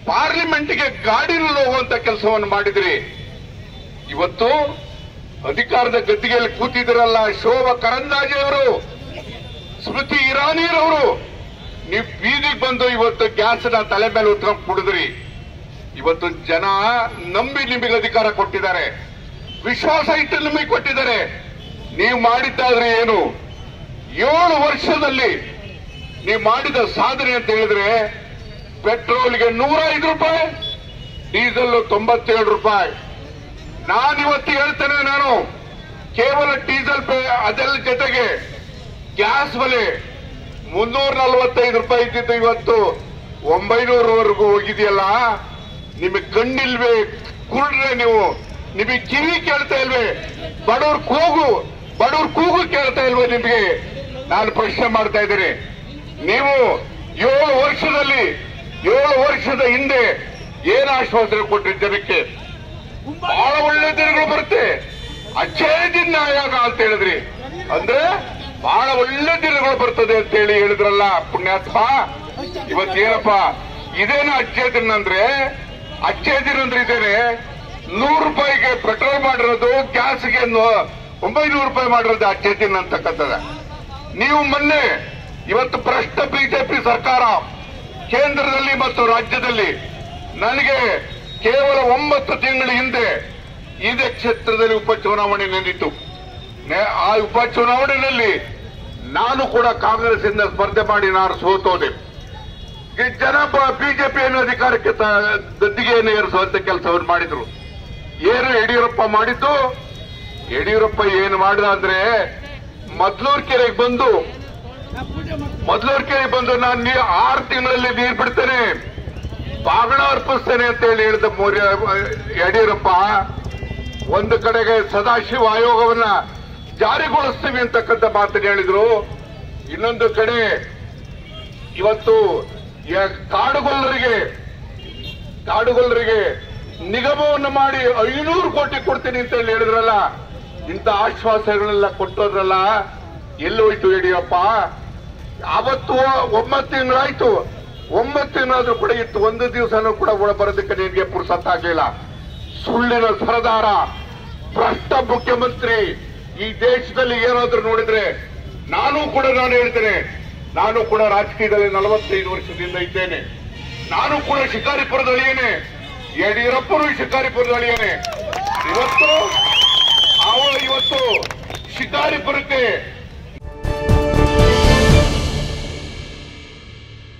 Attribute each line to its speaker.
Speaker 1: ಪಾರ್ಲಿಮೆಂಟ್ಗೆ ಗಾಡಿನಲ್ಲಿ ಹೋಗುವಂತ ಕೆಲಸವನ್ನು ಮಾಡಿದ್ರಿ ಇವತ್ತು ಅಧಿಕಾರದ ಗದ್ದಿಗೆಯಲ್ಲಿ ಕೂತಿದ್ರಲ್ಲ ಶೋಭಾ ಕರಂದಾಜೆ ಅವರು ಸ್ಮೃತಿ ಇರಾನಿರವರು ನೀವು ಬೀದಿಗೆ ಬಂದು ಇವತ್ತು ಗ್ಯಾಸ್ನ ತಲೆ ಮೇಲೆ ಉತ್ಕೊಂಡು ಕುಡಿದ್ರಿ ಇವತ್ತು ಜನ ನಂಬಿ ನಿಮಗೆ ಅಧಿಕಾರ ಕೊಟ್ಟಿದ್ದಾರೆ ವಿಶ್ವಾಸ ಇಟ್ಟು ನಿಮಗೆ ಕೊಟ್ಟಿದ್ದಾರೆ ನೀವು ಮಾಡಿದ್ದಾದ್ರೆ ಏನು ಏಳು ವರ್ಷದಲ್ಲಿ ನೀವು ಮಾಡಿದ ಸಾಧನೆ ಅಂತ ಹೇಳಿದ್ರೆ ಪೆಟ್ರೋಲ್ಗೆ ನೂರ ಐದು ರೂಪಾಯಿ ಡೀಸೆಲ್ ತೊಂಬತ್ತೇಳು ರೂಪಾಯಿ ನಾನಿವತ್ತು ಹೇಳ್ತೇನೆ ನಾನು ಕೇವಲ ಡೀಸೆಲ್ ಬೆ- ಅದೆಲ್ಲ ಜೊತೆಗೆ ಗ್ಯಾಸ್ ಬೆಲೆ ಮುನ್ನೂರ ನಲವತ್ತೈದು ರೂಪಾಯಿ ಇದ್ದಿದ್ದು ಇವತ್ತು ಒಂಬೈನೂರವರೆಗೂ ಹೋಗಿದೆಯಲ್ಲ ನಿಮಗೆ ಕಣ್ಣಿಲ್ವೇ ಕುರುಡ್ರೆ ನೀವು ನಿಮಗೆ ಕಿವಿ ಕೇಳ್ತಾ ಇಲ್ವೇ ಬಡವ್ರ ಕೂಗು ಬಡವ್ರ ಕೂಗು ಕೇಳ್ತಾ ಇಲ್ವೇ ನಿಮಗೆ ನಾನು ಪ್ರಶ್ನೆ ಮಾಡ್ತಾ ಇದ್ದೀನಿ ನೀವು ಏಳು ವರ್ಷದಲ್ಲಿ ಏಳು ವರ್ಷದ ಹಿಂದೆ ಏನು ಆಶ್ವಾಸನೆ ಕೊಟ್ರಿ ಜನಕ್ಕೆ ಬಹಳ ಒಳ್ಳೆ ದಿನಗಳು ಬರುತ್ತೆ ಅಚ್ಚೇ ದಿನ ಆಯಾಗ ಅಂತ ಹೇಳಿದ್ರಿ ಅಂದ್ರೆ ಬಹಳ ಒಳ್ಳೆ ದಿನಗಳು ಬರ್ತದೆ ಅಂತ ಹೇಳಿ ಹೇಳಿದ್ರಲ್ಲ ಪುಣ್ಯಾತ್ಮ ಇವತ್ತೇನಪ್ಪ ಇದೇನ ಅಚ್ಚೇ ದಿನ ಅಂದ್ರೆ ಅಚ್ಚೇ ದಿನ ಅಂದ್ರೆ ಇದೇನೆ ನೂರು ರೂಪಾಯಿಗೆ ಪೆಟ್ರೋಲ್ ಮಾಡಿರೋದು ಗ್ಯಾಸ್ಗೆ ನೂ- ಒಂಬೈನೂರು ರೂಪಾಯಿ ಮಾಡಿರೋದು ಅಚ್ಚೇ ದಿನ ಅಂತಕ್ಕಂಥದ ನೀವು ಮೊನ್ನೆ ಇವತ್ತು ಭ್ರಷ್ಟ ಬಿಜೆಪಿ ಸರ್ಕಾರ ಕೇಂದ್ರದಲ್ಲಿ ಮತ್ತು ರಾಜ್ಯದಲ್ಲಿ ನನಗೆ ಕೇವಲ ಒಂಬತ್ತು ತಿಂಗಳ ಹಿಂದೆ ಇದೇ ಕ್ಷೇತ್ರದಲ್ಲಿ ಉಪಚುನಾವಣೆ ನಡೆಯಿತು ನೆ- ಆ ಉಪಚುನಾವಣೆಯಲ್ಲಿ ನಾನು ಕೂಡ ಕಾಂಗ್ರೆಸ್ಸಿಂದ ಸ್ಪರ್ಧೆ ಮಾಡಿ ನಾನು ಸೋತೋದೆ ಈ ಜನ ಬಿಜೆಪಿಯನ್ನು ಅಧಿಕಾರಕ್ಕೆ ತ- ಗದ್ದಿಗೆಯನ್ನು ಏರಿಸುವಂತ ಕೆಲಸವನ್ನು ಮಾಡಿದ್ರು ಏನು ಯಡಿಯೂರಪ್ಪ ಮಾಡಿದ್ದು ಯಡಿಯೂರಪ್ಪ ಏನು ಮಾಡಿದ ಅಂದ್ರೆ ಮದ್ಲೂರ್ ಕೆರೆಗೆ ಬಂದು ಮೊದಲೂರ್ ಕೆರೆಗೆ ಬಂದು ನಾನು ನೀ ಆರು ತಿಂಗಳಲ್ಲಿ ನೀರು ಬಿಡ್ತೇನೆ ಬಾಗಣ ಅರ್ಪಿಸ್ತೇನೆ ಅಂತ ಹೇಳಿ ಹೇಳಿದ ಮೋರ್ಯ ಯಡಿಯೂರಪ್ಪ ಒಂದು ಕಡೆಗೆ ಸದಾಶಿವ ಆಯೋಗವನ್ನ ಜಾರಿಗೊಳಿಸ್ತೀವಿ ಅಂತಕ್ಕಂಥ ಮಾತನ್ನು ಹೇಳಿದ್ರು ಇನ್ನೊಂದು ಕಡೆ ಇವತ್ತು ಯ- ಕಾಡುಗೊಲ್ಲರಿಗೆ ಕಾಡುಗೊಲ್ಲರಿಗೆ ನಿಗಮವನ್ನು ಮಾಡಿ ಐನೂರು ಕೋಟಿ ಕೊಡ್ತೀನಿ ಅಂತ ಹೇಳಿ ಹೇಳಿದ್ರಲ್ಲ ಇಂಥ ಆಶ್ವಾಸನೆಗಳೆಲ್ಲ ಕೊಟ್ಟೋದ್ರಲ್ಲ ಎಲ್ಲಿ ಹೋಯ್ತು ಯಡಿಯೂರಪ್ಪ ಅವತ್ತು ಒಂಬತ್ತು ತಿಂಗಳಾಯ್ತು ಒಂಬತ್ತು ತಿಂಗಳಾದ್ರೂ ಕೂಡ ಇತ್ತು ಒಂದು ದಿವಸನೂ ಕೂಡ ಒಳ ಬರೋದಕ್ಕೆ ನಿನಗೆ ಪುರುಸತ್ತಾಗಲಿಲ್ಲ ಸುಳ್ಳಿನ ಸರದಾರ ಭ್ರಷ್ಟ ಮುಖ್ಯಮಂತ್ರಿ ಈ ದೇಶದಲ್ಲಿ ಏನಾದ್ರೂ ನೋಡಿದ್ರೆ ನಾನು ಕೂಡ ನಾನು ಹೇಳ್ತೇನೆ ನಾನು ಕೂಡ ರಾಜಕೀಯದಲ್ಲಿ ನಲವತ್ತೈದು ವರ್ಷದಿಂದ ಇದ್ದೇನೆ ನಾನು ಕೂಡ ಶಿಕಾರಿಪುರದ ಅಳಿಯೇನೆ ಯಡಿಯೂರಪ್ಪನು ಶಿಕಾರಿಪುರದ ಅಳಿಯೇನೆ ಇವತ್ತು ಅವ ಇವತ್ತು ಶಿಕಾರಿಪುರಕ್ಕೆ